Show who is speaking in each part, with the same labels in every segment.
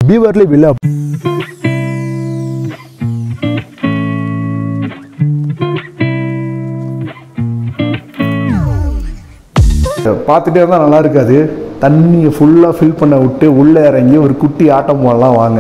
Speaker 1: பீவர்லி villa பார்த்துட்டே இருந்தால் நல்லா இருக்காது தண்ணியை ஃபுல்லாக ஃபில் பண்ண விட்டு உள்ளே இறங்கி ஒரு குட்டி ஆட்டம் போடலாம் வாங்க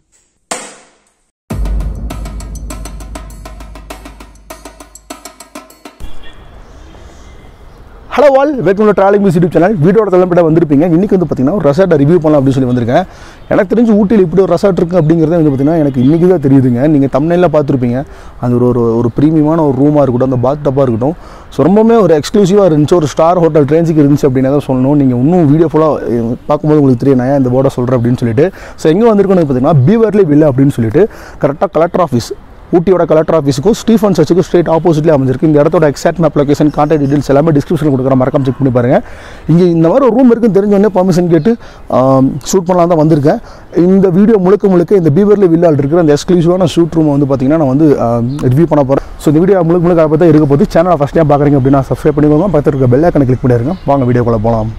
Speaker 1: hello all welcome to travelling miss YouTube channel வீடியோட தலைப்பிட வந்திருப்பீங்க இன்றைக்கி வந்து பார்த்தீங்கன்னா ஒரு ரெசார்ட்டை ரிவ்யூ பண்ணலாம் அப்படின்னு சொல்லி வந்திருக்கேன் எனக்கு தெரிஞ்சு ஊட்டியில் இப்படி ஒரு ரெசார்ட் இருக்குது அப்படிங்கிறத வந்து பார்த்தீங்கன்னா எனக்கு இன்றைக்கி தான் தெரியுதுங்க நீங்கள் தமிழில் பார்த்துருப்பீங்க அது ஒரு ஒரு ஒரு ப்ரீமியமான ஒரு ரூமாக இருக்கட்டும் அந்த பாத் டப்பாக இருக்கட்டும் ஸோ ரொம்பவுமே ஒரு எக்ஸ்க்ளூசிவாக இருந்துச்சு ஒரு ஸ்டார் ஹோட்டல் ட்ரெயின்ஸுக்கு இருந்துச்சு அப்படின்னு தான் சொல்லணும் நீங்கள் இன்னும் வீடியோ ஃபுல்லாக பார்க்கும்போது உங்களுக்கு தெரியும் நான் ஏன் இந்த போர்டை சொல்கிறேன் அப்படின்னு சொல்லிட்டு ஸோ எங்கே வந்திருக்கோன்னு பார்த்தீங்கன்னா பீவர்லி வில்லா அப்படின்னு சொல்லிட்டு கரெக்டாக கலெக்டர் ஆஃபீஸ் ஊட்டியோட கலெக்டர் ஆஃபீஸுக்கும் ஸ்டீஃபன் சர்ச்சுக்கும் ஸ்ட்ரெயிட் ஆப்போசிட்லேயே அமைஞ்சிருக்கு இந்த இடத்தோட exact map location contact details எல்லாமே டிஸ்கிரிப்ஷன் கொடுக்குற மறக்காம செக் பண்ணி பாருங்கள் இங்கே இந்த மாதிரி ஒரு ரூம் இருக்குன்னு தெரிஞ்சோடனே பர்மிஷன் கேட்டு ஷூட் பண்ணலாம் தான் வந்திருக்கேன் இந்த வீடியோ முழுக்க முழுக்க இந்த பீவர்லி வில்லால் இருக்கிற அந்த எக்ஸ்க்ளூசிவான ஷூட் ரூம் வந்து பார்த்தீங்கன்னா நான் வந்து ரிவ்யூ பண்ண போகிறேன் ஸோ இந்த வீடியோ முழுக்க முழுக்க அதை பற்றி இருக்க போது சேனலை ஃபஸ்ட் டைம் பார்க்குறீங்க அப்படின்னா சப்ஸ்கிரைப் பண்ணிக்கோங்க பக்கத்தில் இருக்க பெல் ஐக்கனை கிளிக் பண்ணிடுங்க வாங்க வீடியோக்குள்ளே போகலாம்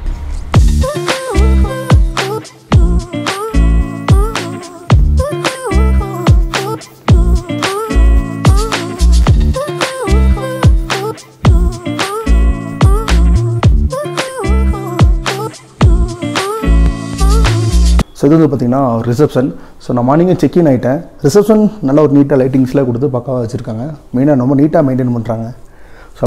Speaker 1: ஸோ இது வந்து பார்த்தீங்கன்னா ரிசப்ஷன் ஸோ நான் மார்னிங்கே செக் இன் ஆகிட்டேன் ரிசப்ஷன் நல்ல ஒரு நீட்டாக லைட்டிங்ஸ்லாம் கொடுத்து பக்காவாக வச்சுருக்காங்க மெயினாக ரொம்ப நீட்டாக மெயின்டைன் பண்ணுறாங்க ஸோ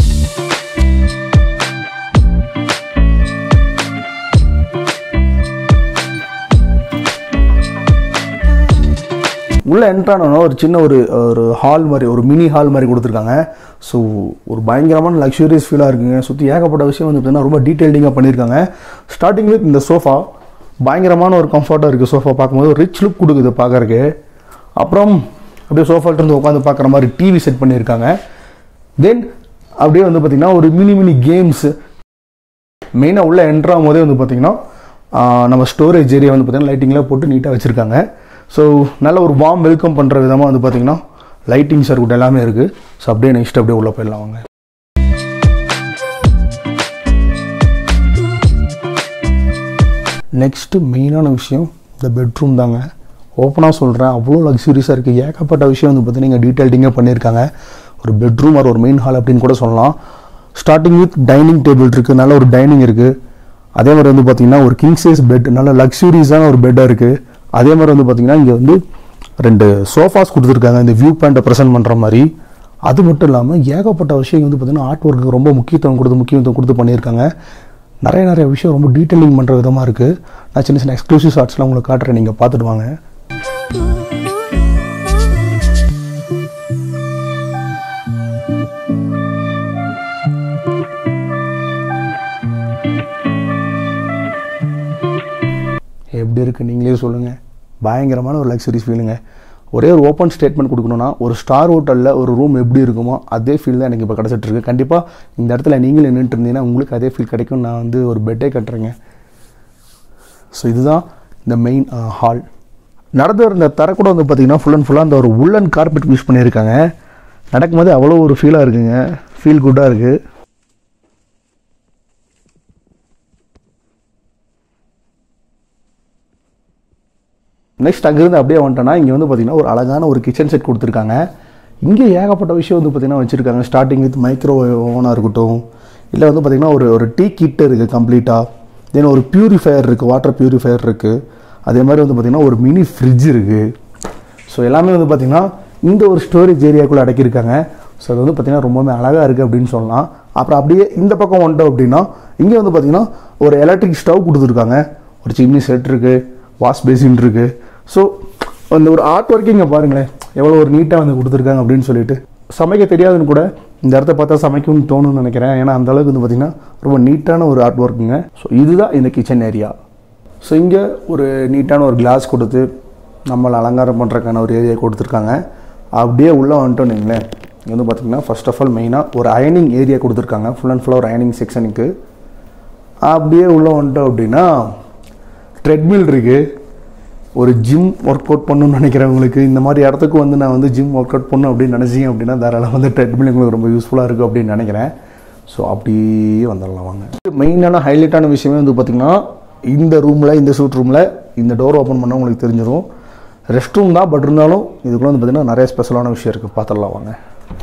Speaker 1: உள்ளே என்ட்ரானோன்னா ஒரு சின்ன ஒரு ஒரு ஹால் மாதிரி ஒரு மினி ஹால் மாதிரி கொடுத்துருக்காங்க ஸோ ஒரு பயங்கரமான லக்ஸூரியஸ் ஃபீலாக இருக்குங்க சுற்றி ஏகப்பட்ட விஷயம் வந்து பார்த்தீங்கன்னா ரொம்ப டீட்டெயிலிங்காக பண்ணியிருக்காங்க ஸ்டார்டிங் வித் இந்த சோஃபா பயங்கரமான ஒரு கம்ஃபர்ட்டாக இருக்குது சோஃபா பார்க்கும்போது ரிச் லுக் கொடுக்குது பார்க்கறக்கு அப்புறம் அப்படியே சோஃபால்ட்டு இருந்து உட்காந்து பார்க்குற மாதிரி டிவி செட் பண்ணியிருக்காங்க தென் அப்படியே வந்து பார்த்திங்கன்னா ஒரு மினி மினி கேம்ஸு மெயினாக உள்ளே என்ட்ராகும் போதே வந்து பார்த்திங்கன்னா நம்ம ஸ்டோரேஜ் ஏரியா வந்து பார்த்திங்கன்னா லைட்டிங்லாம் போட்டு நீட்டாக வச்சுருக்காங்க ஸோ நல்ல ஒரு வார்ம் வெல்கம் பண்ணுற விதமாக வந்து பார்த்திங்கன்னா லைட்டிங்ஸ் இருக்கட்டும் எல்லாமே இருக்குது ஸோ அப்படியே நெக்ஸ்ட் அப்படியே உள்ளே போயிடலாம் வாங்க நெக்ஸ்ட்டு மெயினான விஷயம் இந்த பெட்ரூம் தாங்க ஓப்பனாக சொல்கிறேன் அவ்வளோ லக்ஸூரியஸாக இருக்குது ஏகப்பட்ட விஷயம் வந்து பார்த்தீங்கன்னா இங்கே டீட்டெயில்டிங்காக பண்ணியிருக்காங்க ஒரு பெட்ரூம் ஒரு ஒரு மெயின் ஹால் அப்படின்னு கூட சொல்லலாம் ஸ்டார்டிங் வித் டைனிங் டேபிள் இருக்குது நல்ல ஒரு டைனிங் இருக்குது அதே மாதிரி வந்து பார்த்திங்கன்னா ஒரு கிங் சைஸ் பெட் நல்ல லக்ஸூரியஸான ஒரு பெட்டாக இருக்குது அதே மாதிரி வந்து பார்த்திங்கன்னா இங்கே வந்து ரெண்டு சோஃபாஸ் கொடுத்துருக்காங்க இந்த வியூ பாயிண்ட்டை ப்ரெசென்ட் பண்ணுற மாதிரி அது மட்டும் இல்லாமல் ஏகப்பட்ட விஷயம் வந்து பார்த்திங்கன்னா ஆர்ட் ஒர்க்கு ரொம்ப முக்கியத்துவம் கொடுத்து முக்கியத்துவம் கொடுத்து பண்ணியிருக்காங்க நிறைய நிறைய விஷயம் ரொம்ப டீட்டெயிலிங் பண்ணுற விதமாக இருக்குது நான் சின்ன சின்ன எக்ஸ்க்ளூசிவ் ஷார்ட்ஸ்லாம் உங்களுக்கு காட்டுறேன் நீங்கள் பார்த்துட்டு வாங்க எப்படி இருக்குது நீங்களே சொல்லுங்கள் பயங்கரமான ஒரு லக்ஸரிஸ் ஃபீலுங்க ஒரே ஒரு ஓப்பன் ஸ்டேட்மெண்ட் கொடுக்கணும்னா ஒரு ஸ்டார் ஹோட்டலில் ஒரு ரூம் எப்படி இருக்குமோ அதே ஃபீல் தான் எனக்கு இப்போ கிடச்சிட்டு இருக்கு கண்டிப்பாக இந்த இடத்துல நீங்களும் நின்றுட்டு இருந்தீங்கன்னா உங்களுக்கு அதே ஃபீல் கிடைக்கும் நான் வந்து ஒரு பெட்டே கட்டுறேங்க ஸோ இதுதான் இந்த மெயின் ஹால் நடந்து இருந்த தர கூட வந்து பார்த்திங்கன்னா ஃபுல் அண்ட் ஃபுல்லாக அந்த ஒரு உள்ளன் கார்பெட் யூஸ் பண்ணியிருக்காங்க நடக்கும்போது அவ்வளோ ஒரு ஃபீலாக இருக்குங்க ஃபீல் குட்டாக இருக்குது நெக்ஸ்ட் அங்கேருந்து அப்படியே வந்துட்டோன்னா இங்கே வந்து பார்த்திங்கன்னா ஒரு அழகான ஒரு கிச்சன் செட் கொடுத்துருக்காங்க இங்கே ஏகப்பட்ட விஷயம் வந்து பார்த்திங்கன்னா வச்சுருக்காங்க ஸ்டார்டிங் வித் மைக்ரோ ஓவனாக இருக்கட்டும் இல்லை வந்து பார்த்திங்கன்னா ஒரு ஒரு டீ கிட்டு இருக்குது கம்ப்ளீட்டாக தென் ஒரு பியூரிஃபையர் இருக்குது வாட்டர் பியூரிஃபையர் இருக்குது அதே மாதிரி வந்து பார்த்திங்கன்னா ஒரு மினி ஃப்ரிட்ஜ் இருக்குது ஸோ எல்லாமே வந்து பார்த்திங்கன்னா இந்த ஒரு ஸ்டோரேஜ் ஏரியாக்குள்ளே அடக்கியிருக்காங்க ஸோ அது வந்து பார்த்திங்கன்னா ரொம்பவே அழகாக இருக்குது அப்படின்னு சொல்லலாம் அப்புறம் அப்படியே இந்த பக்கம் வந்துட்டோம் அப்படின்னா இங்கே வந்து பார்த்திங்கன்னா ஒரு எலக்ட்ரிக் ஸ்டவ் கொடுத்துருக்காங்க ஒரு சிம்னி செட் இருக்குது வாஷ் பேசின் இருக்குது ஸோ அந்த ஒரு ஆர்ட் ஒர்க்கிங்கை பாருங்களேன் எவ்வளோ ஒரு நீட்டாக வந்து கொடுத்துருக்காங்க அப்படின்னு சொல்லிட்டு சமைக்க தெரியாதுன்னு கூட இந்த இடத்த பார்த்தா சமைக்கும்னு தோணுன்னு நினைக்கிறேன் ஏன்னா அந்த அளவுக்கு வந்து பார்த்திங்கன்னா ரொம்ப நீட்டான ஒரு ஆர்ட் ஒர்க்குங்க ஸோ இதுதான் இந்த கிச்சன் ஏரியா ஸோ இங்கே ஒரு நீட்டான ஒரு கிளாஸ் கொடுத்து நம்மளை அலங்காரம் பண்ணுறதுக்கான ஒரு ஏரியா கொடுத்துருக்காங்க அப்படியே உள்ளே வந்துட்டோம் நீங்களேன் இங்கே வந்து பார்த்திங்கன்னா ஃபர்ஸ்ட் ஆஃப் ஆல் மெயினாக ஒரு அயனிங் ஏரியா கொடுத்துருக்காங்க ஃபுல் அண்ட் ஃபுல்லாக ஒரு அயனிங் செக்ஷனுக்கு அப்படியே உள்ளே வந்துட்டோம் அப்படின்னா ட்ரெட்மில் இருக்குது ஒரு ஜிம் ஒர்க் அவுட் பண்ணணும்னு நினைக்கிறவங்களுக்கு இந்த மாதிரி இடத்துக்கு வந்து நான் வந்து ஜிம் ஒர்க் அவுட் பண்ணணும் அப்படின்னு நினச்சிங்க அப்படின்னா தாராளம் வந்து ட்ரெட்மில் உங்களுக்கு ரொம்ப யூஸ்ஃபுல்லாக இருக்குது அப்படின்னு நினைக்கிறேன் ஸோ அப்படியே வந்துடலாம் வாங்க மெயினான ஹைலைட்டான விஷயமே வந்து பார்த்திங்கன்னா இந்த ரூமில் இந்த சூட் ரூமில் இந்த டோர் ஓப்பன் பண்ணால் உங்களுக்கு தெரிஞ்சிடும் ரெஸ்ட் ரூம் தான் பட் இருந்தாலும் இதுக்குள்ள வந்து பார்த்தீங்கன்னா நிறைய ஸ்பெஷலான விஷயம் இருக்குது பார்த்துடலாம் வாங்க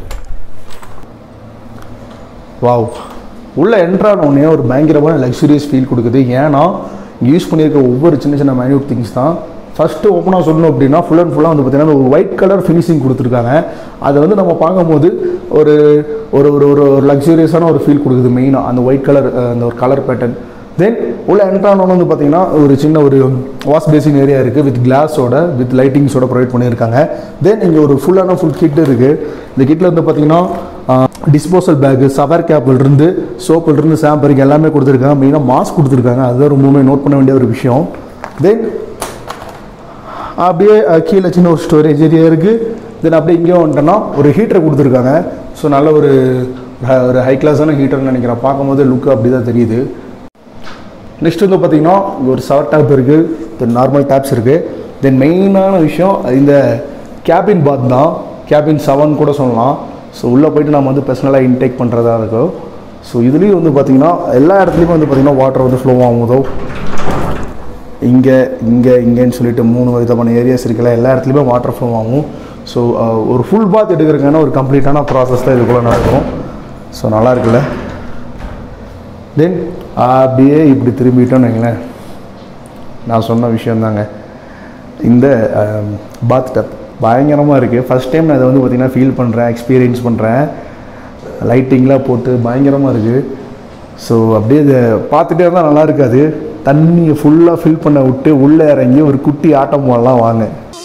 Speaker 1: வாவ் உள்ள என்ட்ரான உடனே ஒரு பயங்கரமான லக்ஸுரியஸ் ஃபீல் கொடுக்குது ஏன்னா இங்கே யூஸ் பண்ணியிருக்க ஒவ்வொரு சின்ன சின்ன மைன்யூட் திங்ஸ் தான் ஃபஸ்ட்டு ஓப்பனாக சொல்லணும் அப்படின்னா ஃபுல் அண்ட் ஃபுல்லாக வந்து பார்த்தீங்கன்னா ஒரு ஒயிட் கலர் ஃபினிஷிங் கொடுத்துருக்காங்க அதை வந்து நம்ம பார்க்கும்போது ஒரு ஒரு ஒரு ஒரு ஒரு லக்ஸூரியஸான ஒரு ஃபீல் கொடுக்குது மெயினாக அந்த ஒயிட் கலர் அந்த ஒரு கலர் பேட்டர்ன் தென் உள்ள என்ட்ரானோன்னு வந்து பார்த்தீங்கன்னா ஒரு சின்ன ஒரு வாஷ் பேசின் ஏரியா இருக்குது வித் கிளாஸோட வித் லைட்டிங்ஸோட ப்ரொவைட் பண்ணியிருக்காங்க தென் இங்கே ஒரு ஃபுல்லான ஃபுல் கிட் இருக்குது இந்த கிட்டில் வந்து பார்த்தீங்கன்னா டிஸ்போசல் பேக்கு சவர் கேப்லேருந்து சோப்புலேருந்து ஷாம்பு வரைக்கும் எல்லாமே கொடுத்துருக்காங்க மெயினாக மாஸ்க் கொடுத்துருக்காங்க அதுதான் ரொம்பவுமே நோட் பண்ண வேண்டிய ஒரு விஷயம் தென் அப்படியே அஹ், கீழே சின்ன ஒரு ஸ்டோரேஜ் ஏரியா இருக்குது தென் அப்படியே இங்கே வந்துட்டோன்னா ஒரு ஹீட்டரை கொடுத்துருக்காங்க ஸோ நல்ல ஒரு ஹ- ஒரு ஹை கிளாஸான ஹீட்டர்னு நினைக்கிறேன் பார்க்கும்போது லுக் அப்படி தான் தெரியுது நெக்ஸ்ட் வந்து பார்த்தீங்கன்னா இங்கே ஒரு சவர் டேப் இருக்குது தென் நார்மல் டேப்ஸ் இருக்குது தென் மெயினான விஷயம் இந்த கேபின் பாத் தான் கேபின் செவன் கூட சொல்லலாம் ஸோ உள்ளே போயிட்டு நம்ம வந்து பர்சனலாக இன்டேக் பண்ணுறதா இருக்கும் ஸோ இதுலேயும் வந்து பார்த்தீங்கன்னா எல்லா இடத்துலையுமே வந்து பார்த்தீங்கன்னா வாட்டர் வந்து ஃப்ளோ ஆகுதோ இங்கே இங்கே இங்கேன்னு சொல்லிட்டு மூணு விதமான ஏரியாஸ் இருக்குல்ல எல்லா இடத்துலையுமே வாட்டர் ஃப்ளோ ஆகும் ஸோ ஒரு ஃபுல் பாத் எடுக்கிறதுக்கான ஒரு கம்ப்ளீட்டான ப்ராசஸ் தான் இதுக்குள்ளே நடக்கும் ஸோ நல்லா இருக்குல்ல தென் அப்படியே இப்படி திரும்பிட்டோன்னு வைங்களேன் நான் சொன்ன விஷயந்தாங்க இந்த பாத் டப் பயங்கரமாக இருக்குது ஃபஸ்ட் டைம் நான் இதை வந்து பார்த்திங்கன்னா ஃபீல் பண்ணுறேன் எக்ஸ்பீரியன்ஸ் பண்ணுறேன் லைட்டிங்லாம் போட்டு பயங்கரமாக இருக்குது ஸோ அப்படியே இதை பார்த்துட்டே இருந்தால் நல்லா இருக்காது தண்ணியை ஃபுல்லாக ஃபில் பண்ண விட்டு உள்ளே இறங்கி ஒரு குட்டி ஆட்டம் போடலாம் வாங்க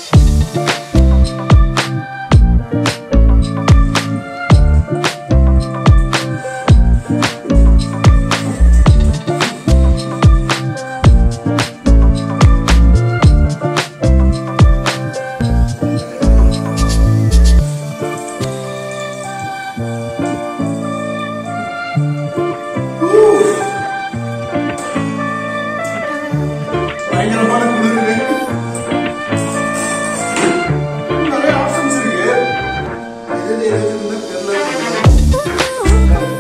Speaker 2: பயங்கரமான குளிர் இருக்கு. நிறைய options இருக்கு. எது எது எதுன்னு தெரியல.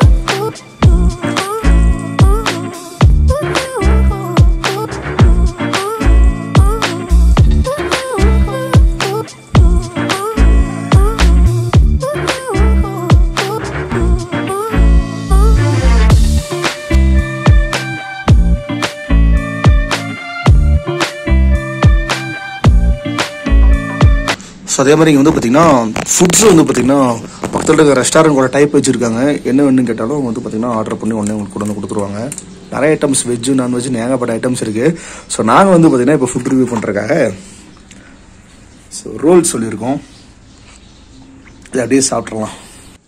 Speaker 1: ஸோ அதே மாதிரி இங்கே வந்து பார்த்தீங்கன்னா ஃபுட்ஸ் வந்து பார்த்தீங்கன்னா பக்கத்தில் இருக்க ரெஸ்டாரண்ட்டோட டைப் வச்சுருக்காங்க என்ன வேணும்னு கேட்டாலும் அவங்க வந்து பார்த்தீங்கன்னா ஆர்டர் பண்ணி உடனே உங்களுக்கு கொண்டு வந்து கொடுத்துருவாங்க நிறைய ஐட்டம்ஸ் வெஜ்ஜு நான்வெஜ் ஏகப்பட்ட ஐட்டம்ஸ் இருக்குது ஸோ நாங்கள் வந்து பார்த்தீங்கன்னா இப்போ ஃபுட் ரிவ்யூ பண்ணுறதுக்காக ஸோ ரோல் சொல்லியிருக்கோம் இதை அப்படியே சாப்பிட்றலாம்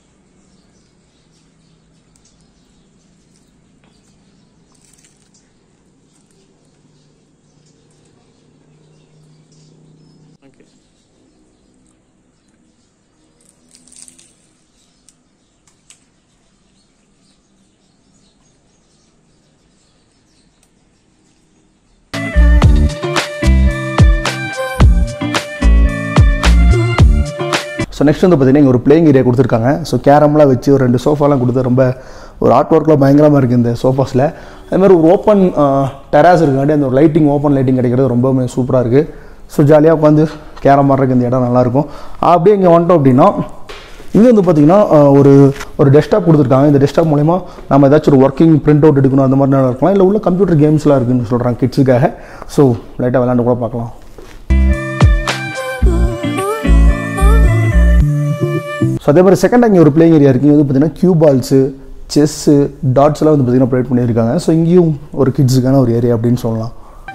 Speaker 1: ஸோ நெக்ஸ்ட் வந்து பார்த்தீங்கன்னா இங்கே ஒரு பிளேயிங் ஏரியா கொடுத்துருக்காங்க ஸோ கேரம்லாம் வச்சு ஒரு ரெண்டு சோஃபாலாம் கொடுத்து ரொம்ப ஒரு ஆர்ட் ஒர்க்லாம் பயங்கரமாக இருக்குது இந்த சோஃபாஸில் அதே மாதிரி ஒரு ஓப்பன் டெராஸ் இருக்காண்டி அந்த ஒரு லைட்டிங் ஓப்பன் லைட்டிங் கிடைக்கிறது ரொம்பவுமே சூப்பராக இருக்குது ஸோ ஜாலியாக உட்காந்து கேரம் ஆடுறதுக்கு இந்த இடம் நல்லாயிருக்கும் அப்படியே இங்கே வந்துட்டோம் அப்படின்னா இங்கே வந்து பார்த்தீங்கன்னா அஹ், ஒரு ஒரு டெஸ்க்டாப் கொடுத்துருக்காங்க இந்த டெஸ்க்டாப் மூலிமா நம்ம ஏதாச்சும் ஒரு ஒர்க்கிங் பிரிண்ட் அவுட் எடுக்கணும் அந்த மாதிரி நல்லா இருக்கலாம் இல்லை உள்ள கம்ப்யூட்டர் கேம்ஸ்லாம் இருக்குன்னு சொல்கிறாங்க கிட்ஸுக்காக ஸோ லைட்டாக விளாண்டு கூட பார்க்கலாம் ஸோ அதே மாதிரி செகண்ட் அங்கே ஒரு பிளேயிங் ஏரியா இருக்குது இது பார்த்தீங்கன்னா கியூ பால்ஸு செஸ்ஸு டாட்ஸ்லாம் வந்து பார்த்தீங்கன்னா ப்ரொவைட் பண்ணியிருக்காங்க ஸோ இங்கேயும் ஒரு கிட்ஸுக்கான ஒரு ஏரியா அப்படின்னு சொல்லலாம்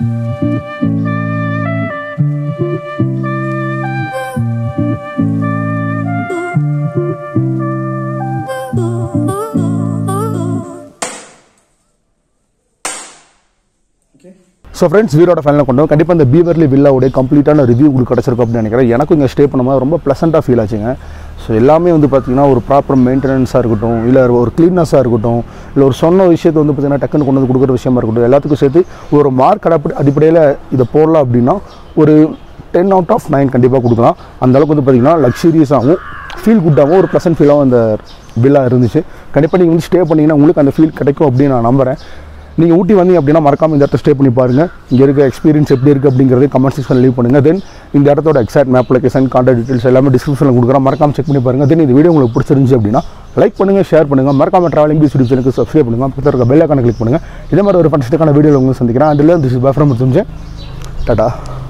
Speaker 1: ஸோ ஃப்ரெண்ட்ஸ் வீரோட ஃபைனலாக கொண்டு வந்து கண்டிப்பாக இந்த பீவர்லி வில்லாவுடைய கம்ப்ளீட்டான ரிவ்யூ உங்களுக்கு கிடச்சிருக்கும் அப்படின்னு நினைக்கிறேன் எனக்கும் இங்கே ஸ்டே பண்ணும்போது ரொம்ப ப்ளசண்ட்டாக ஃபீல் ஆச்சுங்க ஸோ எல்லாமே வந்து பார்த்தீங்கன்னா ஒரு ப்ராப்பர் மெயின்டெனன்ஸாக இருக்கட்டும் இல்லை ஒரு க்ளீனஸாக இருக்கட்டும் இல்லை ஒரு சொன்ன விஷயத்தை வந்து பார்த்தீங்கன்னா டக்குன்னு கொண்டு வந்து கொடுக்குற விஷயமா இருக்கட்டும் எல்லாத்துக்கும் சேர்த்து ஒரு மார்க் அடப்படி அடிப்படையில் இதை போடலாம் அப்படின்னா ஒரு டென் அவுட் ஆஃப் நைன் கண்டிப்பாக கொடுக்கலாம் அந்த அளவுக்கு வந்து பார்த்தீங்கன்னா லக்ஸூரியஸாகவும் ஃபீல் குட்டாகவும் ஒரு ப்ளசன்ட் ஃபீலாகவும் அந்த பில்லாக இருந்துச்சு கண்டிப்பாக நீங்கள் வந்து ஸ்டே பண்ணிங்கன்னா உங்களுக்கு அந்த ஃபீல் கிடைக்கும் அப்படின்னு நான் நம்புகிறேன் நீங்கள் ஊட்டி வந்தீங்க அப்படின்னா மறக்காம இந்த இடத்த ஸ்டே பண்ணி பாருங்கள் இங்கே இருக்க எக்ஸ்பீரியன்ஸ் எப்படி இருக்குது அப்படிங்கிறது கமெண்ட் செக்ஷனில் லீவ் பண்ணுங்கள் தென் இந்த இடத்தோட exact map location contact details எல்லாமே டிஸ்கிரிப்ஷனில் கொடுக்குறேன் மறக்காம செக் பண்ணி பாருங்கள் தென் இந்த வீடியோ உங்களுக்கு பிடிச்சிருந்துச்சு அப்படின்னா லைக் பண்ணுங்கள் ஷேர் பண்ணுங்கள் மறக்காம ட்ராவலிங் பீஸ் யூடியூப் சேனலுக்கு சப்ஸ்கிரைப் பண்ணுங்கள் பக்கத்தில் இருக்க பெல் ஐக்கான கிளிக் பண்ணுங்கள் இதே மாதிரி ஒரு ஃபன்ஸ்ட்டுக்கான வீடியோவில் உங்களுக்கு சந்திக்கிறேன் அதில் திஸ் இஸ் பேஃப்ரம் முடிஞ்சு டாடா